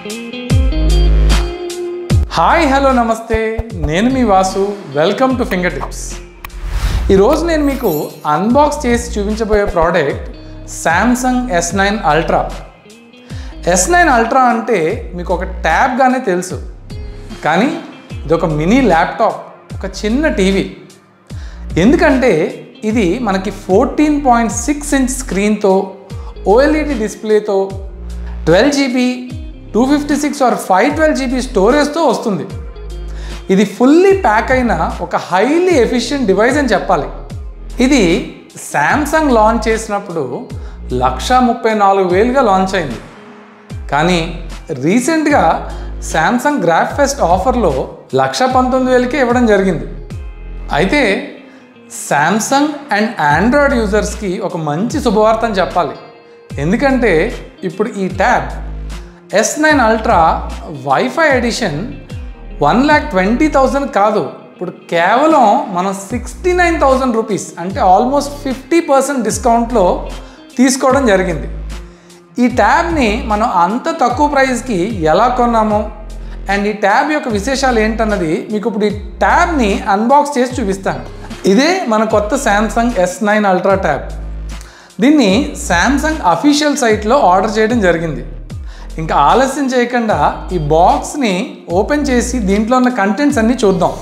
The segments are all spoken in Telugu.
హాయ్ హలో నమస్తే నేను మీ Vasu welcome to Finger Tips ఈరోజు నేను మీకు అన్బాక్స్ చేసి చూపించబోయే product Samsung S nine ultra S nine ultra అంటే మీకు ఒక ట్యాబ్గానే తెలుసు కానీ ఇది ఒక మినీ ల్యాప్టాప్ ఒక చిన్న టీవీ ఎందుకంటే ఇది మనకి ఫోర్టీన్ పాయింట్ సిక్స్ ఇంచ్ స్క్రీన్తో ఓఎల్ఈడి డిస్ప్లేతో twelve GB two fifty six or five twelve GB స్టోరేజ్తో వస్తుంది ఇది ఫుల్లీ ప్యాక్ అయిన ఒక హైలీ ఎఫిషియెంట్ డివైస్ అని చెప్పాలి ఇది శాంసంగ్ లాంచ్ చేసినప్పుడు లక్ష ముప్పై నాలుగు వేలుగా లాంచ్ అయింది కానీ రీసెంట్గా శాంసంగ్ గ్రాఫ్ ఫెస్ట్ ఆఫర్లో లక్ష పంతొమ్మిది వేలకే ఇవ్వడం జరిగింది అయితే శాంసంగ్ అండ్ ఆండ్రాయిడ్ యూజర్స్కి ఒక మంచి శుభవార్త అని చెప్పాలి ఎందుకంటే ఇప్పుడు ఈ tab S nine ultra wifi edition one lakh twenty thousand కాదు ఇప్పుడు కేవలం మనం సిక్స్టీ నైన్ థౌజండ్ రూపీస్ అంటే ఆల్మోస్ట్ ఫిఫ్టీ పర్సెంట్ డిస్కౌంట్లో తీసుకోవడం జరిగింది ఈ ట్యాబ్ని మనం అంత తక్కువ ప్రైస్కి ఎలా కొన్నాము అండ్ ఈ ట్యాబ్ యొక్క విశేషాలు ఏంటన్నది మీకు ఇప్పుడు ఈ ట్యాబ్ని అన్బాక్స్ చేసి చూపిస్తాను ఇదే మన కొత్త Samsung S nine ultra tab దీన్ని శాంసంగ్ అఫీషియల్ సైట్లో ఆర్డర్ చేయడం జరిగింది ఇంకా ఆలస్యం చేయకుండా ఈ బాక్స్ని ఓపెన్ చేసి దీంట్లో ఉన్న కంటెంట్స్ అన్నీ చూద్దాం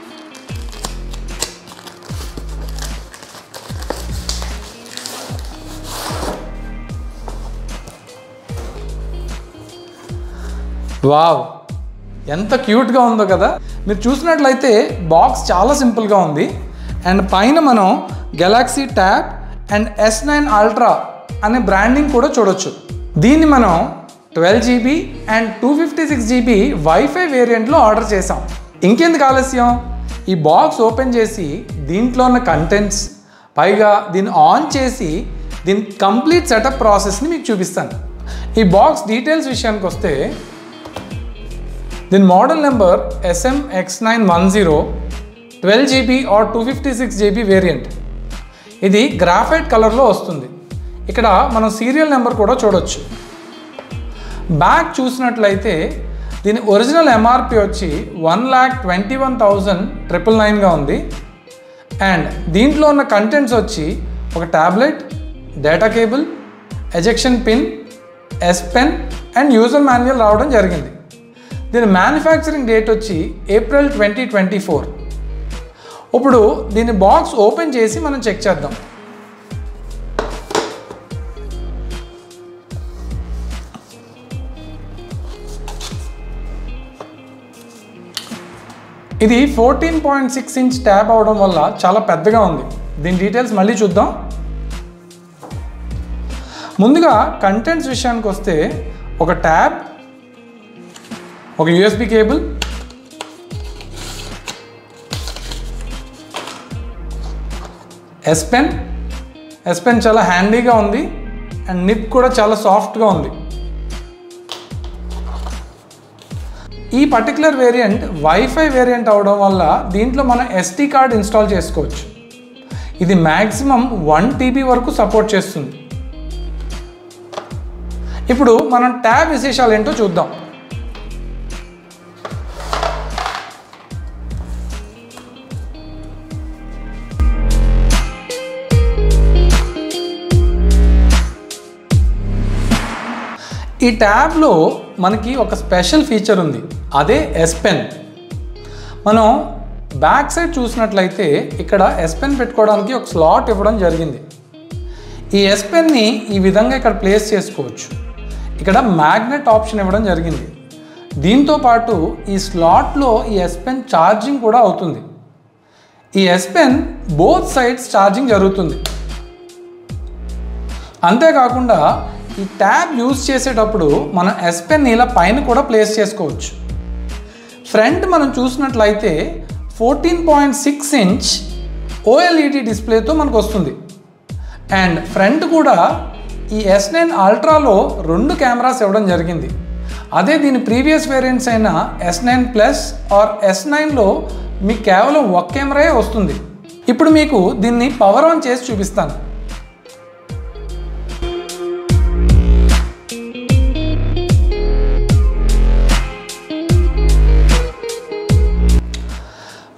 వావ్ ఎంత క్యూట్గా ఉందో కదా మీరు చూసినట్లయితే బాక్స్ చాలా సింపుల్గా ఉంది అండ్ పైన మనం Galaxy tab and S nine ultra అనే బ్రాండింగ్ కూడా చూడొచ్చు దీన్ని మనం twelve GB and two fifty six GB wifi వేరియంట్లో ఆర్డర్ చేసాం ఇంకెందుకు ఆలస్యం ఈ బాక్స్ ఓపెన్ చేసి దీంట్లో ఉన్న కంటెంట్స్ పైగా దీన్ని ఆన్ చేసి దీని కంప్లీట్ సెటప్ ప్రాసెస్ని మీకు చూపిస్తాను ఈ బాక్స్ డీటెయిల్స్ విషయానికి వస్తే దీని model number SM X nine one zero twelve GB or two fifty six GB variant ఇది గ్రాఫైట్ కలర్లో వస్తుంది ఇక్కడ మనం సీరియల్ నెంబర్ కూడా చూడొచ్చు బ్యాక్ చూసినట్లయితే దీని ఒరిజినల్ ఎంఆర్పి వచ్చి one lakh twenty one thousand triple నైన్గా ఉంది అండ్ దీంట్లో ఉన్న కంటెంట్స్ వచ్చి ఒక tablet data cable ejection pin S pen and user manual రావడం జరిగింది దీని మ్యానుఫ్యాక్చరింగ్ డేట్ వచ్చి ఏప్రిల్ ట్వంటీ ట్వంటీ ఫోర్ ఇప్పుడు దీని బాక్స్ ఓపెన్ చేసి మనం చెక్ చేద్దాం ఇది fourteen point six inch tab అవడం వల్ల చాలా పెద్దగా ఉంది దీని డీటెయిల్స్ మళ్ళీ చూద్దాం ముందుగా కంటెంట్స్ విషయానికి వస్తే ఒక ట్యాబ్ ఒక USB cable S pen S pen చాలా హ్యాండీగా ఉంది అండ్ నిప్ కూడా చాలా సాఫ్ట్గా ఉంది ఈ పర్టికులర్ వేరియంట్ వైఫై వేరియంట్ అవడం వల్ల దీంట్లో మనం ఎస్టీ కార్డ్ ఇన్స్టాల్ చేసుకోవచ్చు ఇది మ్యాక్సిమం వన్ టీబీ వరకు సపోర్ట్ చేస్తుంది ఇప్పుడు మనం ట్యాబ్ విశేషాలు ఏంటో చూద్దాం ఈ ట్యాబ్లో మనకి ఒక స్పెషల్ ఫీచర్ ఉంది అదే ఎస్ పెన్ మనం బ్యాక్ సైడ్ చూసినట్లయితే ఇక్కడ ఎస్ పెన్ పెట్టుకోవడానికి ఒక స్లాట్ ఇవ్వడం జరిగింది ఈ ఎస్ పెన్ని ఈ విధంగా ఇక్కడ ప్లేస్ చేసుకోవచ్చు ఇక్కడ మ్యాగ్నెట్ ఆప్షన్ ఇవ్వడం జరిగింది దీంతో పాటు ఈ స్లాట్లో ఈ ఎస్ పెన్ ఛార్జింగ్ కూడా అవుతుంది ఈ S pen both sides charging జరుగుతుంది అంతేకాకుండా ఈ ట్యాబ్ యూజ్ చేసేటప్పుడు మనం ఎస్ పెన్ ఇలా పైన కూడా ప్లేస్ చేసుకోవచ్చు ఫ్రంట్ మనం చూసినట్లయితే fourteen point six inch OLED డిస్ప్లేతో మనకు వస్తుంది అండ్ ఫ్రంట్ కూడా ఈ ఎస్ నైన్ అల్ట్రాలో రెండు కెమెరాస్ ఇవ్వడం జరిగింది అదే దీని ప్రీవియస్ వేరియంట్స్ అయిన S nine plus or S నైన్లో మీకు కేవలం ఒక కెమెరాయే వస్తుంది ఇప్పుడు మీకు దీన్ని పవర్ ఆన్ చేసి చూపిస్తాను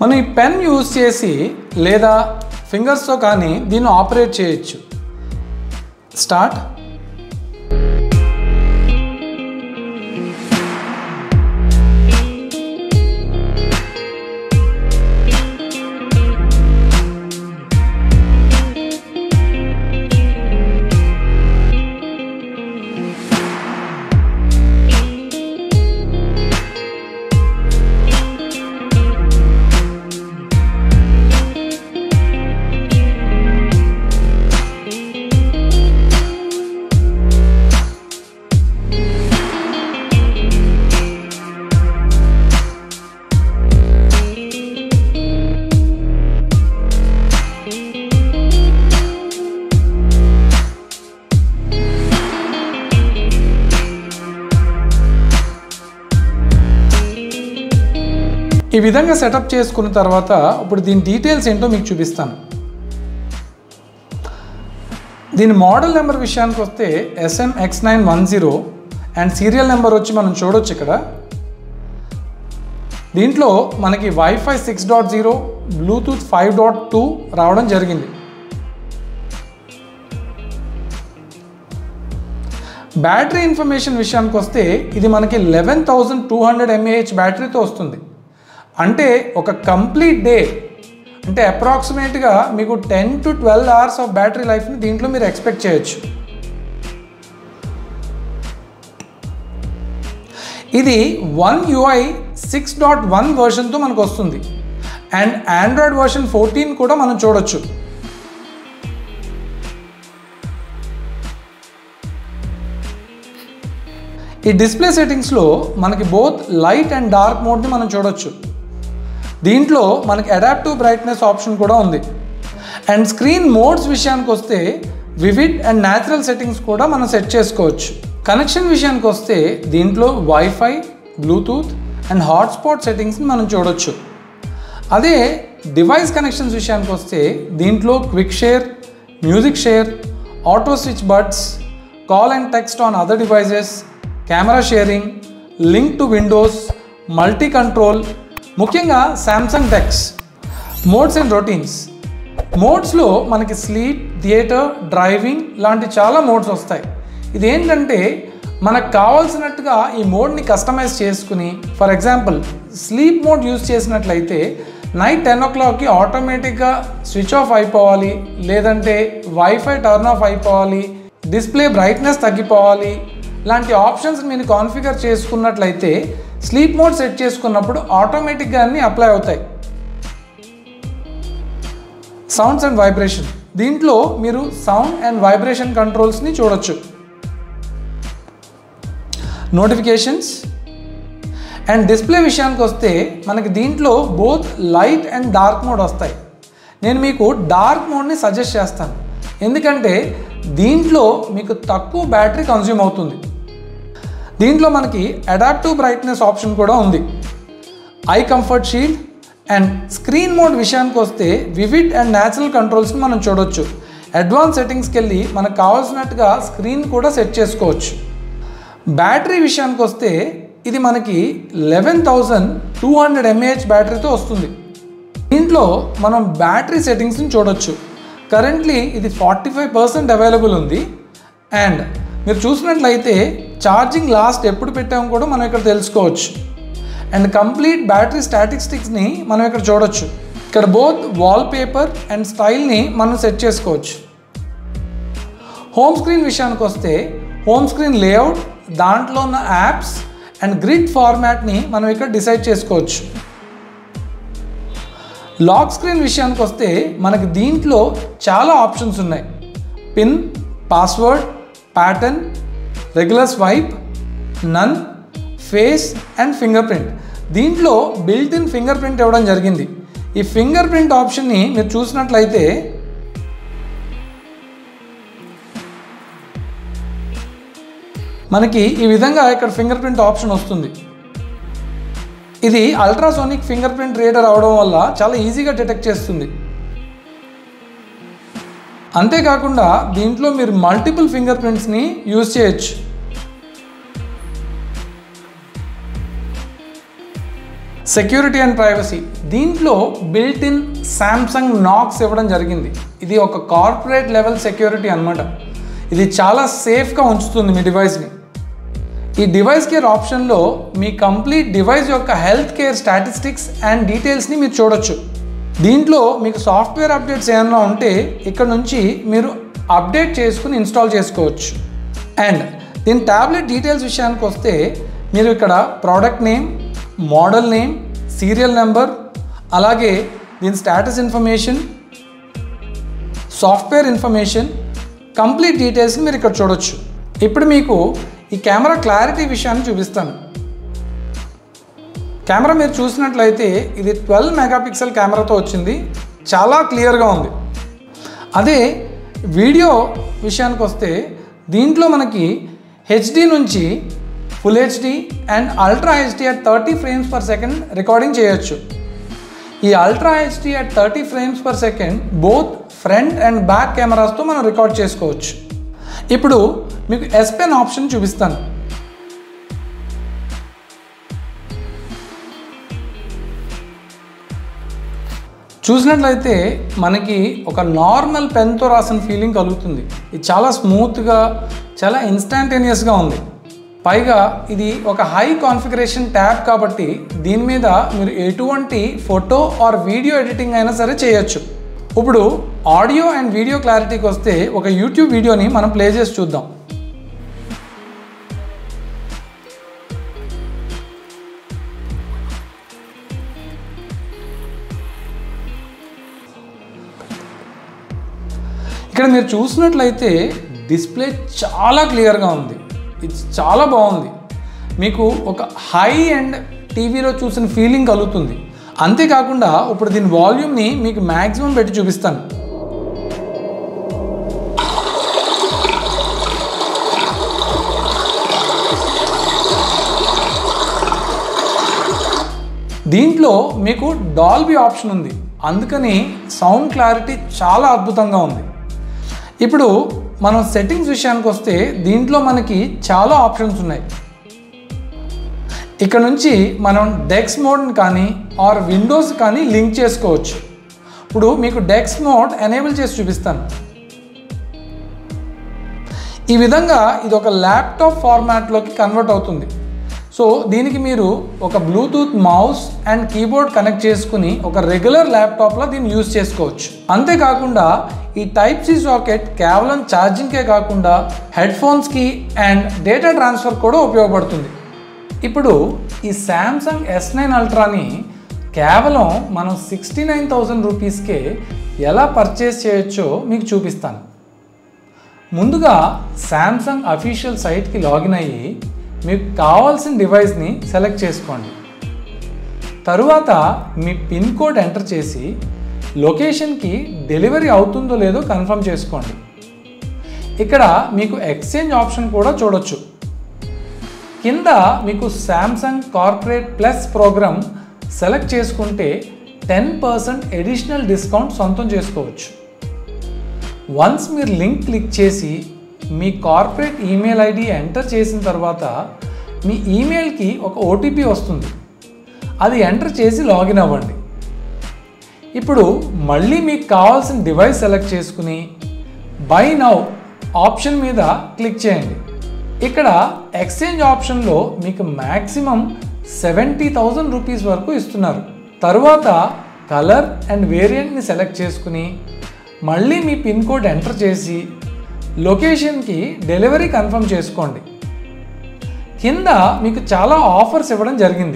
మనం ఈ పెన్ యూజ్ చేసి లేదా ఫింగర్స్తో కానీ దీన్ని ఆపరేట్ చేయొచ్చు స్టార్ట్ ఈ విధంగా సెటప్ చేసుకున్న తర్వాత ఇప్పుడు దీని డీటెయిల్స్ ఏంటో మీకు చూపిస్తాను దీని మోడల్ నెంబర్ విషయానికి వస్తే SM X nine one zero and serial number వచ్చి మనం చూడొచ్చు ఇక్కడ దీంట్లో మనకి wifi six dot zero bluetooth five dot two రావడం జరిగింది బ్యాటరీ ఇన్ఫర్మేషన్ విషయానికి వస్తే ఇది మనకి eleven thousand two hundred mAh బ్యాటరీతో వస్తుంది అంటే ఒక కంప్లీట్ డే అంటే అప్రాక్సిమేట్గా మీకు ten to twelve hours of battery లైఫ్ని దీంట్లో మీరు ఎక్స్పెక్ట్ చేయొచ్చు ఇది one UI six dot one వర్షన్తో మనకు వస్తుంది అండ్ ఆండ్రాయిడ్ వర్షన్ ఫోర్టీన్ కూడా మనం చూడొచ్చు ఈ డిస్ప్లే సెట్టింగ్స్లో మనకి బోత్ లైట్ అండ్ డార్క్ మోడ్ని మనం చూడొచ్చు దీంట్లో మనకి అడాప్టివ్ బ్రైట్నెస్ ఆప్షన్ కూడా ఉంది అండ్ స్క్రీన్ మోడ్స్ విషయానికి వస్తే వివిడ్ అండ్ న్యాచురల్ సెట్టింగ్స్ కూడా మనం సెట్ చేసుకోవచ్చు కనెక్షన్ విషయానికి వస్తే దీంట్లో వైఫై బ్లూటూత్ అండ్ హాట్స్పాట్ సెట్టింగ్స్ని మనం చూడొచ్చు అదే డివైస్ కనెక్షన్స్ విషయానికి వస్తే దీంట్లో quick share music share auto switch buds call and text on other devices camera sharing link to Windows multi control ముఖ్యంగా Samsung DeX modes and routines మోడ్స్లో మనకి స్లీప్ థియేటర్ డ్రైవింగ్ లాంటి చాలా మోడ్స్ వస్తాయి ఇది ఏంటంటే మనకు కావాల్సినట్టుగా ఈ మోడ్ని కస్టమైజ్ చేసుకుని for example sleep mode use చేసినట్లయితే నైట్ టెన్ ఓ క్లాక్కి ఆటోమేటిక్గా స్విచ్ ఆఫ్ అయిపోవాలి లేదంటే వైఫై టర్న్ ఆఫ్ అయిపోవాలి డిస్ప్లే బ్రైట్నెస్ తగ్గిపోవాలి లాంటి ఆప్షన్స్ మీరు కాన్ఫిగర్ చేసుకున్నట్లయితే స్లీప్ మోడ్ సెట్ చేసుకున్నప్పుడు ఆటోమేటిక్గా అన్నీ అప్లై అవుతాయి సౌండ్స్ అండ్ వైబ్రేషన్ దీంట్లో మీరు సౌండ్ అండ్ వైబ్రేషన్ కంట్రోల్స్ని చూడొచ్చు నోటిఫికేషన్స్ అండ్ డిస్ప్లే విషయానికి వస్తే మనకి దీంట్లో both light and dark mode వస్తాయి నేను మీకు డార్క్ మోడ్ని సజెస్ట్ చేస్తాను ఎందుకంటే దీంట్లో మీకు తక్కువ బ్యాటరీ కన్జ్యూమ్ అవుతుంది దీంట్లో మనకి అడాప్టివ్ బ్రైట్నెస్ ఆప్షన్ కూడా ఉంది eye comfort shield and screen mode విషయానికి వస్తే వివిడ్ అండ్ న్యాచురల్ కంట్రోల్స్ని మనం చూడొచ్చు అడ్వాన్స్ సెట్టింగ్స్కి వెళ్ళి మనకు కావాల్సినట్టుగా స్క్రీన్ కూడా సెట్ చేసుకోవచ్చు బ్యాటరీ విషయానికి వస్తే ఇది మనకి eleven thousand two hundred mAh బ్యాటరీతో వస్తుంది దీంట్లో మనం బ్యాటరీ సెట్టింగ్స్ని చూడొచ్చు కరెంట్లీ ఇది ఫార్టీ ఫైవ్ పర్సెంట్ అవైలబుల్ ఉంది అండ్ మీరు చూసినట్లయితే ఛార్జింగ్ లాస్ట్ ఎప్పుడు పెట్టామో కూడా మనం ఇక్కడ తెలుసుకోవచ్చు అండ్ కంప్లీట్ బ్యాటరీ స్టాటిస్టిక్స్ని మనం ఇక్కడ చూడొచ్చు ఇక్కడ బోత్ వాల్ పేపర్ అండ్ స్టైల్ని మనం సెట్ చేసుకోవచ్చు హోమ్ స్క్రీన్ విషయానికి వస్తే హోమ్ స్క్రీన్ లేఅవుట్ దాంట్లో ఉన్న యాప్స్ అండ్ గ్రిడ్ ఫార్మాట్ని మనం ఇక్కడ డిసైడ్ చేసుకోవచ్చు లాక్ స్క్రీన్ విషయానికి వస్తే మనకి దీంట్లో చాలా ఆప్షన్స్ ఉన్నాయి pin password pattern regular swipe none face and fingerprint దీంట్లో బిల్ట్ ఇన్ ఫింగర్ ప్రింట్ ఇవ్వడం జరిగింది ఈ ఫింగర్ ప్రింట్ ఆప్షన్ని మీరు చూసినట్లయితే మనకి ఈ విధంగా ఇక్కడ ఫింగర్ ప్రింట్ ఆప్షన్ వస్తుంది ఇది అల్ట్రాసోనిక్ ఫింగర్ ప్రింట్ రీడర్ అవడం వల్ల చాలా ఈజీగా డిటెక్ట్ చేస్తుంది అంతేకాకుండా దీంట్లో మీరు మల్టిపుల్ ఫింగర్ ప్రింట్స్ని యూజ్ చేయొచ్చు సెక్యూరిటీ అండ్ ప్రైవసీ దీంట్లో బిల్ట్ ఇన్ శాంసంగ్ నాక్స్ ఇవ్వడం జరిగింది ఇది ఒక కార్పొరేట్ లెవెల్ సెక్యూరిటీ అనమాట ఇది చాలా సేఫ్గా ఉంచుతుంది మీ డివైస్ని ఈ డివైస్ కేర్ ఆప్షన్లో మీ కంప్లీట్ డివైస్ యొక్క హెల్త్ కేర్ స్టాటిస్టిక్స్ అండ్ డీటెయిల్స్ని మీరు చూడొచ్చు దీంట్లో మీకు సాఫ్ట్వేర్ అప్డేట్స్ ఏమైనా ఉంటే ఇక్కడ నుంచి మీరు అప్డేట్ చేసుకుని ఇన్స్టాల్ చేసుకోవచ్చు అండ్ దీని ట్యాబ్లెట్ డీటెయిల్స్ విషయానికి వస్తే మీరు ఇక్కడ product name model name serial number అలాగే దీని status information software information complete డీటెయిల్స్ని మీరు ఇక్కడ చూడొచ్చు ఇప్పుడు మీకు ఈ కెమెరా క్లారిటీ విషయాన్ని చూపిస్తాను కెమెరా మీరు చూసినట్లయితే ఇది ట్వెల్వ్ మెగాపిక్సెల్ కెమెరాతో వచ్చింది చాలా క్లియర్గా ఉంది అదే వీడియో విషయానికి వస్తే దీంట్లో మనకి హెచ్డి నుంచి full HD and ultra HD at thirty frames per second recording చేయొచ్చు ఈ ultra HD at thirty frames per second both front and back కెమెరాస్తో మనం రికార్డ్ చేసుకోవచ్చు ఇప్పుడు మీకు ఎస్ పెన్ ఆప్షన్ చూపిస్తాను చూసినట్లయితే మనకి ఒక నార్మల్ పెన్తో రాసిన ఫీలింగ్ కలుగుతుంది ఇది చాలా స్మూత్గా చాలా ఇన్స్టాంటేనియస్గా ఉంది పైగా ఇది ఒక హై కాన్ఫిగరేషన్ ట్యాబ్ కాబట్టి దీని మీద మీరు ఎటువంటి ఫోటో ఆర్ వీడియో ఎడిటింగ్ అయినా సరే చేయొచ్చు ఇప్పుడు ఆడియో అండ్ వీడియో క్లారిటీకి వస్తే ఒక యూట్యూబ్ వీడియోని మనం ప్లే చేసి చూద్దాం ఇక్కడ మీరు చూసినట్లయితే డిస్ప్లే చాలా క్లియర్గా ఉంది ఇది చాలా బాగుంది మీకు ఒక హై అండ్ టీవీలో చూసిన ఫీలింగ్ కలుగుతుంది అంతేకాకుండా ఇప్పుడు దీని వాల్యూమ్ని మీకు మ్యాక్సిమం పెట్టి చూపిస్తాను దీంట్లో మీకు డాల్బీ ఆప్షన్ ఉంది అందుకని సౌండ్ క్లారిటీ చాలా అద్భుతంగా ఉంది ఇప్పుడు మనం సెట్టింగ్స్ విషయానికి వస్తే దీంట్లో మనకి చాలా ఆప్షన్స్ ఉన్నాయి ఇక్కడ నుంచి మనం డెక్స్ మోడ్ని కానీ ఆర్ విండోస్ కానీ లింక్ చేసుకోవచ్చు ఇప్పుడు మీకు డెక్స్ మోడ్ ఎనేబుల్ చేసి చూపిస్తాను ఈ విధంగా ఇది ఒక ల్యాప్టాప్ ఫార్మాట్లోకి కన్వర్ట్ అవుతుంది సో దీనికి మీరు ఒక bluetooth mouse and keyboard connect చేసుకుని ఒక రెగ్యులర్ ల్యాప్టాప్లో దీన్ని యూజ్ చేసుకోవచ్చు అంతేకాకుండా ఈ టైప్ సి సాకెట్ కేవలం ఛార్జింగ్కే కాకుండా హెడ్ ఫోన్స్కి అండ్ డేటా ట్రాన్స్ఫర్ కూడా ఉపయోగపడుతుంది ఇప్పుడు ఈ శాంసంగ్ ఎస్ నైన్ అల్ట్రాని కేవలం మనం సిక్స్టీ నైన్ థౌజండ్ రూపీస్కే ఎలా పర్చేస్ చేయొచ్చో మీకు చూపిస్తాను ముందుగా శాంసంగ్ అఫీషియల్ సైట్కి లాగిన్ అయ్యి మీకు కావాల్సిన డివైస్ని సెలెక్ట్ చేసుకోండి తరువాత మీ పిన్ కోడ్ ఎంటర్ చేసి లొకేషన్కి డెలివరీ అవుతుందో లేదో కన్ఫర్మ్ చేసుకోండి ఇక్కడ మీకు ఎక్స్చేంజ్ ఆప్షన్ కూడా చూడొచ్చు కింద మీకు Samsung corporate plus programme select చేసుకుంటే టెన్ పర్సెంట్ ఎడిషనల్ డిస్కౌంట్ సొంతం చేసుకోవచ్చు వన్స్ మీరు లింక్ క్లిక్ చేసి మీ కార్పొరేట్ ఈమెయిల్ ఐడి ఎంటర్ చేసిన తర్వాత మీ ఈమెయిల్కి ఒక ఓటీపీ వస్తుంది అది ఎంటర్ చేసి లాగిన్ అవ్వండి ఇప్పుడు మళ్ళీ మీకు కావాల్సిన డివైస్ సెలెక్ట్ చేసుకుని బై నౌ ఆప్షన్ మీద క్లిక్ చేయండి ఇక్కడ ఎక్స్చేంజ్ ఆప్షన్లో మీకు మ్యాక్సిమం సెవెంటీ థౌజండ్ రూపీస్ వరకు ఇస్తున్నారు తరువాత కలర్ అండ్ వేరియంట్ని సెలెక్ట్ చేసుకుని మళ్ళీ మీ పిన్ కోడ్ ఎంటర్ చేసి లొకేషన్కి డెలివరీ కన్ఫర్మ్ చేసుకోండి కింద మీకు చాలా ఆఫర్స్ ఇవ్వడం జరిగింది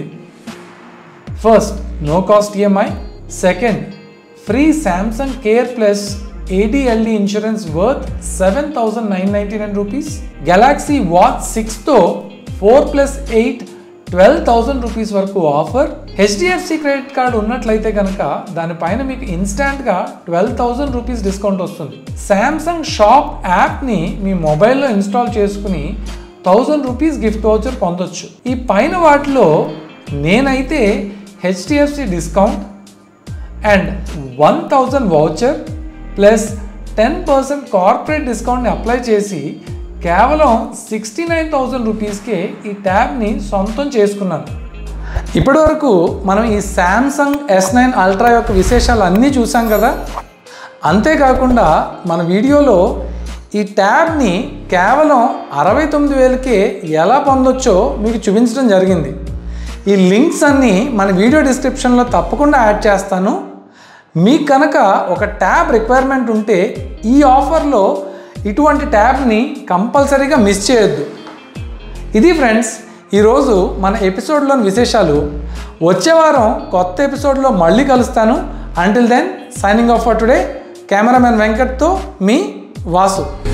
first no cost EMI second free Samsung care plus ADLD insurance worth seven thousand nine ninety nine rupees Galaxy watch సిక్స్తో four plus eight twelve thousand rupees వరకు ఆఫర్ హెచ్డిఎఫ్సి క్రెడిట్ కార్డ్ ఉన్నట్లయితే కనుక దానిపైన మీకు ఇన్స్టాంట్గా ట్వెల్వ్ థౌసండ్ రూపీస్ డిస్కౌంట్ వస్తుంది శాంసంగ్ షాప్ యాప్ని మీ మొబైల్లో ఇన్స్టాల్ చేసుకుని థౌజండ్ రూపీస్ గిఫ్ట్ వౌచర్ పొందొచ్చు ఈ పైన వాటిలో నేనైతే HDFC discount and one thousand voucher plus ten percent corporate డిస్కౌంట్ని అప్లై చేసి కేవలం సిక్స్టీ నైన్ థౌజండ్ రూపీస్కే ఈ ట్యాబ్ని సొంతం చేసుకున్నాను ఇప్పటివరకు మనం ఈ శాంసంగ్ ఎస్ నైన్ అల్ట్రా యొక్క విశేషాలు అన్నీ చూసాం కదా అంతేకాకుండా మన వీడియోలో ఈ ట్యాబ్ని కేవలం అరవై తొమ్మిది వేలకే ఎలా పొందొచ్చో మీకు చూపించడం జరిగింది ఈ లింక్స్ అన్నీ మన వీడియో డిస్క్రిప్షన్లో తప్పకుండా యాడ్ చేస్తాను మీకు కనుక ఒక ట్యాబ్ రిక్వైర్మెంట్ ఉంటే ఈ ఆఫర్లో ఇటువంటి ట్యాబ్ని కంపల్సరీగా మిస్ చేయొద్దు ఇది ఫ్రెండ్స్ ఈరోజు మన ఎపిసోడ్లోని విశేషాలు వచ్చే వారం కొత్త ఎపిసోడ్లో మళ్ళీ కలుస్తాను until then signing off for today cameraman వెంకట్తో మీ వాసు